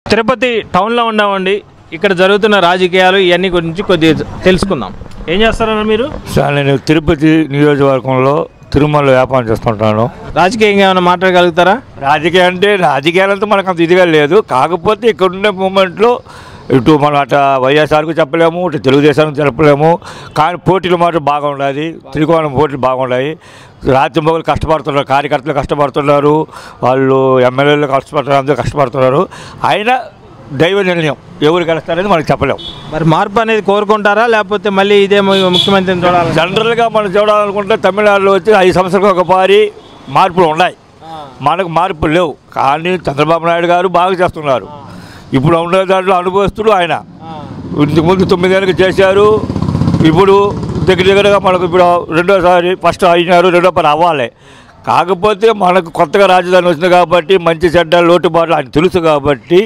తిరుపతి టౌన్లో ఉన్నామండి ఇక్కడ జరుగుతున్న రాజకీయాలు ఇవన్నీ గురించి కొద్దిగా తెలుసుకుందాం ఏం చేస్తారన్న మీరు సార్ నేను తిరుపతి నియోజకవర్గంలో తిరుమలలో వ్యాపారం చేస్తుంటాను రాజకీయంగా ఏమైనా మాట్లాడగలుగుతారా రాజకీయం అంటే రాజకీయాలంతా మనకు అంత ఇదిగా లేదు కాకపోతే ఇక్కడ ఉండే మూమెంట్లో ఇటు మనం అట వైఎస్ఆర్కు చెప్పలేము ఇటు తెలుగుదేశానికి చెప్పలేము కానీ పోటీలు మాత్రం బాగా ఉండాలి త్రికోణం పోటీలు బాగున్నాయి రాత్రి మొగలు కష్టపడుతున్నారు కార్యకర్తలు కష్టపడుతున్నారు వాళ్ళు ఎమ్మెల్యేలు కష్టపడుతున్నారు అందరూ కష్టపడుతున్నారు అయినా దైవ నిర్ణయం ఎవరు గెలుస్తారనేది మనకు చెప్పలేము మరి మార్పు అనేది కోరుకుంటారా లేకపోతే మళ్ళీ ఇదే ము- ముఖ్యమంత్రిని చూడాలి జనరల్గా మనం చూడాలనుకుంటే తమిళనాడులో వచ్చి ఐదు సంవత్సరాలకు ఒక పారి మార్పులు ఉన్నాయి మనకు మార్పులు లేవు కానీ చంద్రబాబు నాయుడు గారు బాగా చేస్తున్నారు ఇప్పుడు ఉండే దాంట్లో అనుభవస్తుడు ఆయన ఇంతకు ముందు తొమ్మిదేళ్ళకి చేశారు ఇప్పుడు దగ్గర దగ్గరగా మనకు ఇప్పుడు రెండోసారి ఫస్ట్ అయినారు రెండో పని అవ్వాలి కాకపోతే మనకు కొత్తగా రాజధాని వచ్చింది కాబట్టి మంచి చెడ్డ లోటుబాట్లు ఆయన తెలుసు కాబట్టి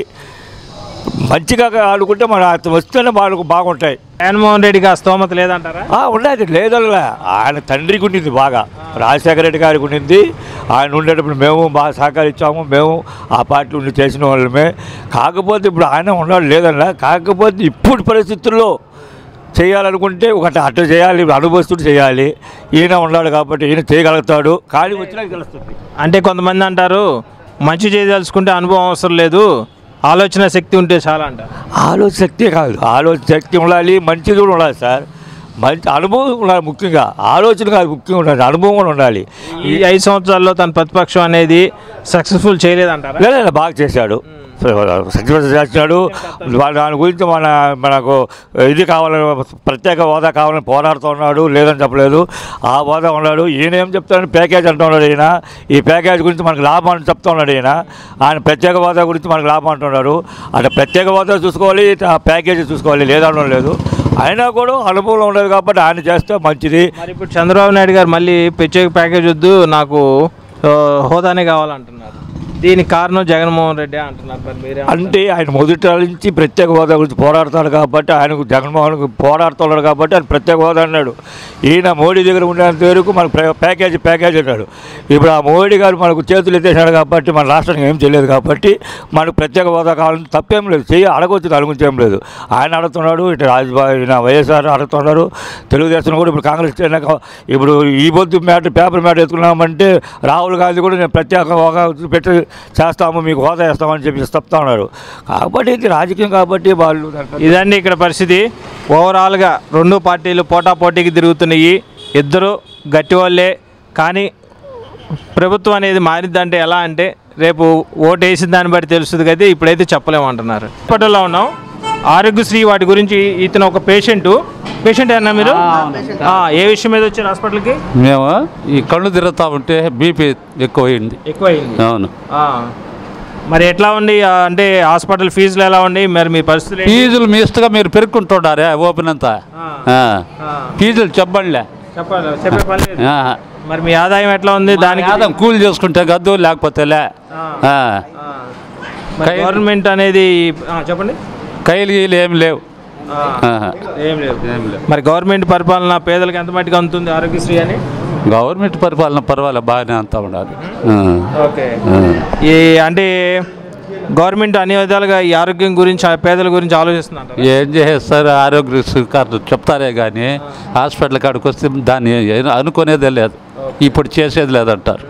మంచిగా ఆడుకుంటే మన అతను వస్తేనే వాళ్ళకు బాగుంటాయి జగన్మోహన్ రెడ్డికి ఆ స్తోమత లేదంటారా ఆ, ఉన్నది లేదల్లా ఆయన తండ్రికి ఉండింది బాగా రాజశేఖర రెడ్డి గారికి ఉండింది ఆయన ఉండేటప్పుడు మేము బాగా సహకరించాము మేము ఆ పార్టీ ఉండి చేసిన వాళ్ళమే కాకపోతే ఇప్పుడు ఆయన ఉన్నాడు లేదన్నా కాకపోతే ఇప్పుడు పరిస్థితుల్లో చేయాలనుకుంటే ఒకటి అటు చేయాలి ఇప్పుడు అనుభవిస్తుడు చేయాలి ఈయన ఉన్నాడు కాబట్టి ఈయన చేయగలుగుతాడు కానీ వచ్చినా తెలుస్తుంది అంటే కొంతమంది అంటారు మంచి చేయదలుచుకుంటే అనుభవం అవసరం లేదు ఆలోచన శక్తి ఉంటే చాలా అంటారు ఆలోచన శక్తి కాదు ఆలోచన శక్తి ఉండాలి మంచిది కూడా ఉండాలి సార్ మంచి అనుభవం ఉండాలి ముఖ్యంగా ఆలోచన కాదు ముఖ్యంగా ఉండాలి అనుభవం కూడా ఉండాలి ఈ ఐదు సంవత్సరాల్లో తన ప్రతిపక్షం అనేది సక్సెస్ఫుల్ చేయలేదంటారా లేదు లేదు, బాగా చేశాడు సక్సెస్ చేస్తున్నాడు వాళ్ళ దాని గురించి మన మనకు ఇది కావాలని ప్రత్యేక హోదా కావాలని పోరాడుతున్నాడు లేదని చెప్పలేదు ఆ హోదా ఉన్నాడు ఈయన ఏం చెప్తాడు ప్యాకేజ్ అంటున్నాడు ఈయన ఈ ప్యాకేజ్ గురించి మనకు లాభం అని చెప్తా ఉన్నాడు ఈయన ఆయన ప్రత్యేక హోదా గురించి మనకు లాభం అంటున్నాడు అంటే ప్రత్యేక హోదా చూసుకోవాలి ఇటు ఆ ప్యాకేజ్ చూసుకోవాలి లేదనడం లేదు అయినా కూడా అనుభవం ఉండదు కాబట్టి ఆయన చేస్తే మంచిది మరి ఇప్పుడు చంద్రబాబు నాయుడు గారు మళ్ళీ ప్రత్యేక ప్యాకేజ్ వద్దు నాకు ఆ, హోదానే కావాలంటున్నారు దీనికి కారణం జగన్మోహన్ రెడ్డి అంటున్నారు మరి మీరే అంటే ఆయన మొదటి నుంచి ప్రత్యేక హోదా గురించి పోరాడతాడు కాబట్టి ఆయనకు జగన్మోహన్ పోరాడుతున్నాడు కాబట్టి ఆయన ప్రత్యేక హోదా అన్నాడు ఈయన మోడీ దగ్గర ఉండేంత వరకు మనకు ప్యా- ప్యాకేజీ ప్యాకేజీ అన్నాడు ఇప్పుడు ఆ మోడీ గారు మనకు చేతులు ఎత్తేసాడు కాబట్టి మన రాష్ట్రానికి ఏం చేయలేదు కాబట్టి మనకు ప్రత్యేక హోదా కావాలని తప్పేం లేదు చెయ్యి అడగొచ్చు అడుగుంచి ఏం లేదు ఆయన అడుగుతున్నాడు ఇటు రాజబాబు ఈయన వైఎస్ఆర్ అడుగుతున్నారు తెలుగుదేశం కూడా ఇప్పుడు కాంగ్రెస్ అయినాక ఇప్పుడు ఈ పొద్దు మ్యాటర్ పేపర్ మ్యాటర్ ఎత్తుకున్నామంటే రాహుల్ గాంధీ కూడా నేను ప్రత్యేక హోదా పెట్టి చేస్తాము మీకు హోదా ఇస్తామని చెప్పి చెప్తా ఉన్నారు కాబట్టి ఇది రాజకీయం కాబట్టి వాళ్ళు దాంట్లో- ఇదండి ఇక్కడ పరిస్థితి ఓవరాల్గా రెండు పార్టీలు పోటాపోటీకి తిరుగుతున్నాయి ఇద్దరు గట్టి వాళ్ళే కానీ ప్రభుత్వం అనేది మారిద్దంటే ఎలా అంటే రేపు ఓటు వేసిన దాన్ని బట్టి తెలుస్తుంది కదా ఇప్పుడైతే చెప్పలేమంటున్నారు హాస్పిటల్లో ఉన్నాం ఆరోగ్యశ్రీ వాటి గురించి ఇతను ఒక పేషెంట్ పేషెంట్ అన్నా మీరు ఆ, ఏ విషయం మీద వచ్చారు హాస్పిటల్కి మేము ఈ కళ్ళు తిరుగుతూ ఉంటే బీపీ ఎక్కువైంది ఎక్కువ అయింది అవును ఆ. మరి ఎట్లా ఉంది ఆ, అంటే హాస్పిటల్ ఫీజులు ఎలా ఉన్నాయి మరి మీ పరిస్థితులు ఏంటి? ఫీజులు మీ ఇష్టంగా మీరు పెరుక్కుంటున్నారే ఓపెన్ అంతా ఆ. ఆ. ఆ. ఫీజులు చెప్పండిలే చెప్పాలి చెప్పే పని లేదు ఆ. మరి మీ ఆదాయం ఎట్లా ఉంది దానికి ఆదాయం కూలి చేసుకుంటే గద్దు లేకపోతే లే ఆ. ఆ. ఆ. మరి కై- గవర్నమెంట్ అనేది ఆ, చెప్పండి కైలు గీలు ఏమి లేవు ఆ. ఆహా. ఏం లేదు ఏం లేవు మరి గవర్నమెంట్ పరిపాలన పేదలకు ఎంత మట్టుగా అందుతుంది ఆరోగ్యశ్రీ అని గవర్నమెంట్ పరిపాలన పర్వాలేదు బాగానే అంతా ఉండాలి ఆ. ఓకే ఆ. ఈ అంటే గవర్నమెంట్ అన్ని విధాలుగా ఈ ఆరోగ్యం గురించి ఆ పేదల గురించి ఆలోచిస్తుందంట ఏం చేస్తారు ఆరోగ్య కార్డు చెప్తారే కానీ హాస్పిటల్ కాడికి వస్తే దాన్ని ఏ- అనుకునేదే లేదు ఇప్పుడు చేసేది లేదంటారు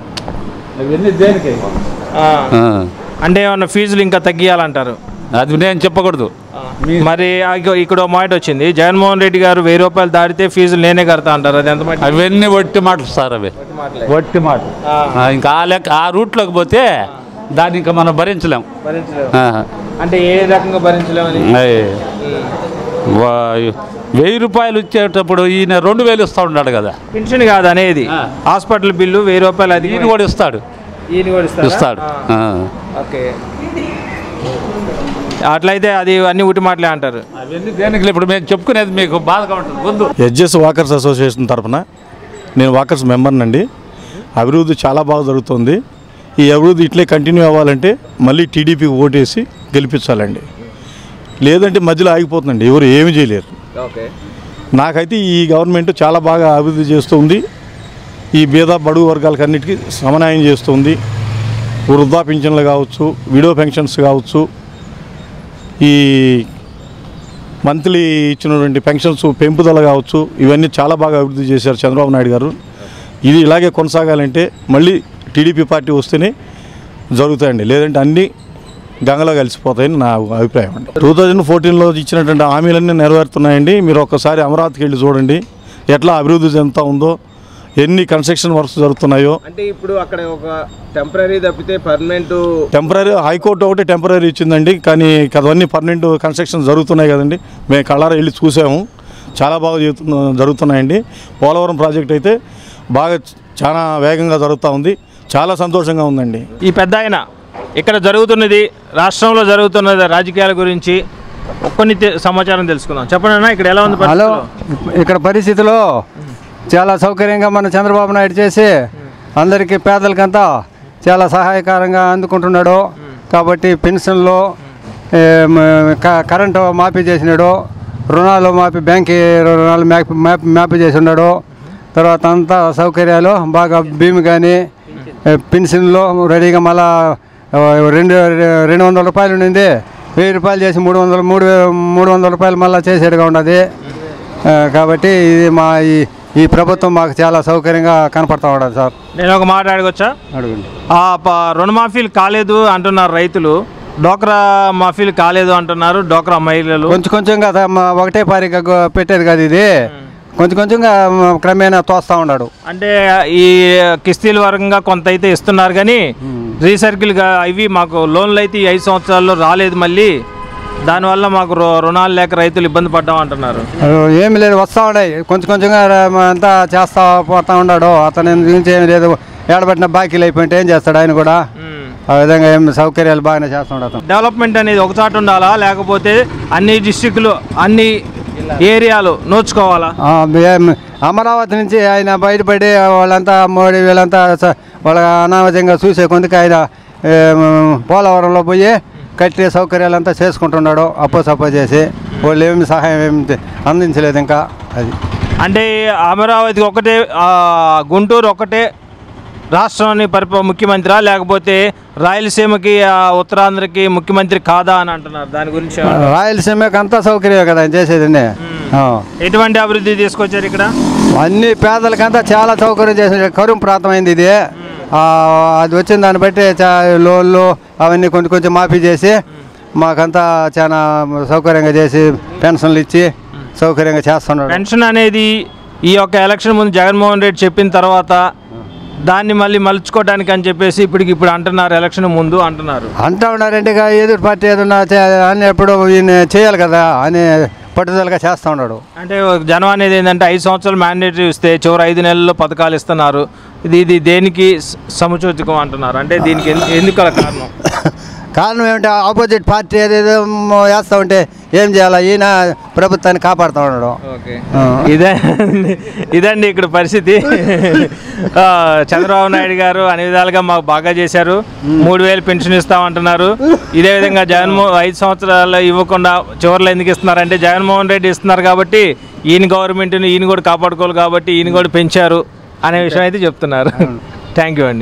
ఆ. అంటే ఏమన్నా ఫీజులు ఇంకా తగ్గియాలంటారు అది నేను చెప్పకూడదు మరి ఆ ఇగో ఇక్కడ ఒక మాట వచ్చింది జగన్మోహన్ రెడ్డి గారు వెయ్యి రూపాయలు దాటితే ఫీజులు నేనే కడతా అంటారు అది ఎంత మట్టి అవన్నీ వట్టి మాటలు సార్ అవి వట్టి మాట ఆ. ఇంకా ఆ లెక్క ఆ రూట్లోకి పోతే దాన్ని ఇంకా మనం భరించలేం భరించలేము ఆ. అంటే ఏ రకంగా భరించలేమని అయ్. వా- వెయ్యి రూపాయలు ఇచ్చేటప్పుడు ఈయన రెండు వేలు ఇస్తూ ఉన్నాడు కదా పెన్షన్ కాదు అనేది ఆ. హాస్పిటల్ బిల్లు వెయ్యి రూపాయలు అది ఈయన కూడా ఇస్తాడు ఈయన కూడా ఇస్తారా? ఇస్తాడు ఆ. ఆ. ఓకే అట్లయితే అది అన్ని ఉట్టి మాటలే అంటారు అవన్నీ దేనికి ఇప్పుడు మేము చెప్పుకునేది మీకు బాధగా ఉంటుంది ముందు ఎడ్జెస్ వాకర్స్ అసోసియేషన్ తరఫున నేను వాకర్స్ మెంబర్నండి అభివృద్ధి చాలా బాగా జరుగుతుంది ఈ అభివృద్ధి ఇట్లే కంటిన్యూ అవ్వాలంటే మళ్ళీ టీడీపీకి ఓటేసి గెలిపించాలండి లేదంటే మధ్యలో ఆగిపోతుందండి ఎవరు ఏమి చేయలేరు ఓకే నాకైతే ఈ గవర్నమెంట్ చాలా బాగా అభివృద్ధి చేస్తుంది ఈ బీద బడుగు వర్గాలకన్నిటికీ సమన్వయం చేస్తుంది వృద్ధా పింఛన్లు కావచ్చు విడో పెన్షన్స్ కావచ్చు ఈ మంత్లీ ఇచ్చినటువంటి పెన్షన్స్ పెంపుదల కావచ్చు ఇవన్నీ చాలా బాగా అభివృద్ధి చేశారు చంద్రబాబు నాయుడు గారు ఇది ఇలాగే కొనసాగాలంటే మళ్ళీ టీడీపీ పార్టీ వస్తేనే జరుగుతాయండి లేదంటే అన్నీ గంగలో కలిసిపోతాయని నా అభిప్రాయం అండి టూ థౌజండ్ ఫోర్టీన్లో ఇచ్చినటువంటి హామీలన్నీ నెరవేరుతున్నాయండి మీరు ఒక్కసారి అమరావతికి వెళ్ళి చూడండి ఎట్లా అభివృద్ధి ఎంత ఉందో ఎన్ని కన్స్ట్రక్షన్ వర్క్స్ జరుగుతున్నాయో అంటే ఇప్పుడు అక్కడ ఒక టెంపరీ తప్పితే పర్మనెంట్ టెంపరీ హైకోర్టు ఒకటి టెంపరీ ఇచ్చిందండి కానీ అవన్నీ పర్మనెంట్ కన్స్ట్రక్షన్ జరుగుతున్నాయి కదండి మేము కళ్ళారా వెళ్ళి చూసాము చాలా బాగా జరుగుతున్న జరుగుతున్నాయండి పోలవరం ప్రాజెక్ట్ అయితే బాగా చాలా వేగంగా జరుగుతూ ఉంది చాలా సంతోషంగా ఉందండి ఈ పెద్ద ఆయన ఇక్కడ జరుగుతున్నది రాష్ట్రంలో జరుగుతున్న రాజకీయాల గురించి కొన్ని తె- సమాచారం తెలుసుకుందాం చెప్పండి అన్న ఇక్కడ ఎలా ఉంది హలో పరిస్థితులు? ఇక్కడ పరిస్థితిలో చాలా సౌకర్యంగా మన చంద్రబాబు నాయుడు చేసి అందరికీ పేదలకంతా చాలా సహాయకరంగా అందుకుంటున్నాడు కాబట్టి పెన్షన్లు ఏ, మ- క- కరెంటు మాఫీ చేసినాడు రుణాలు మాఫీ బ్యాంక్ రుణాలు మ్యాప్ మ్యాప్ మాఫీ చేసి ఉన్నాడు తర్వాత అంతా సౌకర్యాలు బాగా భీమి కానీ పెన్షన్లు రెడీగా మళ్ళా ఆ, రెండు రెండు వందల రూపాయలు ఉండింది వెయ్యి రూపాయలు చేసి మూడు వందలు మూడు మూడు వందల రూపాయలు మళ్ళీ చేసేట్టుగా ఉన్నది ఆ, కాబట్టి ఇది మా ఈ ఈ ప్రభుత్వం మాకు చాలా సౌకర్యంగా కనపడతా ఉండదు సార్ నేను ఒక మాట అడగొచ్చా అడగండి ఆ ప- రుణమాఫీలు కాలేదు అంటున్నారు రైతులు డోక్రా మాఫీలు కాలేదు అంటున్నారు డోక్రా మహిళలు కొంచెం కొంచెంగా త- మా ఒకటే పారిగా గో- పెట్టేది కాదు ఇది కొంచెం కొంచెంగా మ, క్రమేణా తోస్తూ ఉన్నాడు అంటే ఈ కిస్తీల వరంగా కొంత అయితే ఇస్తున్నారు కానీ రీసర్కిల్గా ఇవి మాకు లోన్లు అయితే ఈ ఐదు సంవత్సరాల్లో రాలేదు మళ్ళీ దానివల్ల మాకు రు- రుణాలు లేక రైతులు ఇబ్బంది పడ్డాం అంటున్నారు ఆ, ఏమీ లేదు వస్తూ ఉన్నాయి కొంచెం కొంచెంగా ర- మ, అంతా చేస్తా పోతా ఉన్నాడు అతని గురించి ఏమి లేదు ఏడబట్టిన బాకీలు అయిపోయింటే ఏం చేస్తాడు ఆయన కూడా ఆ విధంగా ఏం సౌకర్యాలు బాగానే చేస్తున్నాడు అతను డెవలప్మెంట్ అనేది ఒక చాట ఉండాలా లేకపోతే అన్ని డిస్టిక్లు అన్ని ఏరియాలు నోచుకోవాలా ఆ, ఏం- అమరావతి నుంచి ఆయన బయటపడి వాళ్ళంతా మోడీ వీళ్ళంతా స- వాళ్ళ అనావశ్యంగా చూసే కొందుకు ఆయన ఏం, పోలవరంలో పోయి కట్టే సౌకర్యాలంతా చేసుకుంటున్నాడు అప్పో సప్పో చేసి వాళ్ళు ఏమి సహాయం ఏమి తే- అందించలేదు ఇంకా అది అంటే అమరావతి ఒకటే ఆ, గుంటూరు ఒకటే రాష్ట్రాన్ని పరిప ముఖ్యమంత్రి లేకపోతే రాయలసీమకి ఆ, ఉత్తరాంధ్రకి ముఖ్యమంత్రి కాదా అని అంటున్నారు దాని గురించి ఏమన్నా? రాయలసీమకి అంతా సౌకర్యం కదా ఆయన చేసేది అన్నీ. ఆ. ఎటువంటి అభివృద్ధి తీసుకొచ్చారు ఇక్కడ అన్ని పేదలకంతా చాలా సౌకర్యం చేసిన కరువు ప్రాంతం అయింది ఇది ఆ, అది వచ్చిన దాన్ని బట్టి చా- లోన్లు అవన్నీ కొంచెం కొంచెం మాఫీ చేసి మాకంతా చాలా సౌకర్యంగా చేసి పెన్షన్లు ఇచ్చి సౌకర్యంగా చేస్తున్నాడు పెన్షన్ అనేది ఈ యొక్క ఎలక్షన్ ముందు జగన్మోహన్ రెడ్డి చెప్పిన తర్వాత దాన్ని మళ్ళీ మలుచుకోవడానికి అని చెప్పేసి ఇప్పటికి ఇప్పుడు అంటున్నారు ఎలక్షన్ ముందు అంటున్నారు అంటా ఉన్నారంటే ఇక ఎదురు పార్టీ ఏదన్నా చే- అని ఎప్పుడు ఈయన చేయాలి కదా అని పట్టుదలగా చేస్తూ ఉన్నాడు అంటే జనం అనేది ఏంటంటే ఐదు సంవత్సరాలు మ్యాండేటరీ ఇస్తే చివరి ఐదు నెలల్లో పథకాలు ఇస్తున్నారు ఇది ఇది దేనికి స- సముచోచకం అంటున్నారు అంటే దీనికి ఎందు- ఎందుకు అలా కారణం కారణం ఏమిటి ఆపోజిట్ పార్టీ ఏదేదో వేస్తూ ఉంటే ఏం చేయాలి ఈయన ప్రభుత్వాన్ని కాపాడుతూ ఉన్నాడు ఓకే ఆ. ఇదే ఇదండి ఇక్కడ పరిస్థితి ఆ, చంద్రబాబు నాయుడు గారు అన్ని విధాలుగా మాకు బాగా చేశారు మూడు వేలు పెన్షన్ ఇస్తామంటున్నారు ఇదే విధంగా జగన్మోహన్ ఐదు సంవత్సరాలు ఇవ్వకుండా చివరిలో ఎందుకు ఇస్తున్నారంటే జగన్మోహన్ రెడ్డి ఇస్తున్నారు కాబట్టి ఈయన గవర్నమెంట్ని ఈయన కూడా కాపాడుకోవాలి కాబట్టి ఈయన కూడా పెంచారు అనే విషయం అయితే చెప్తున్నారు థ్యాంక్ యూ అండి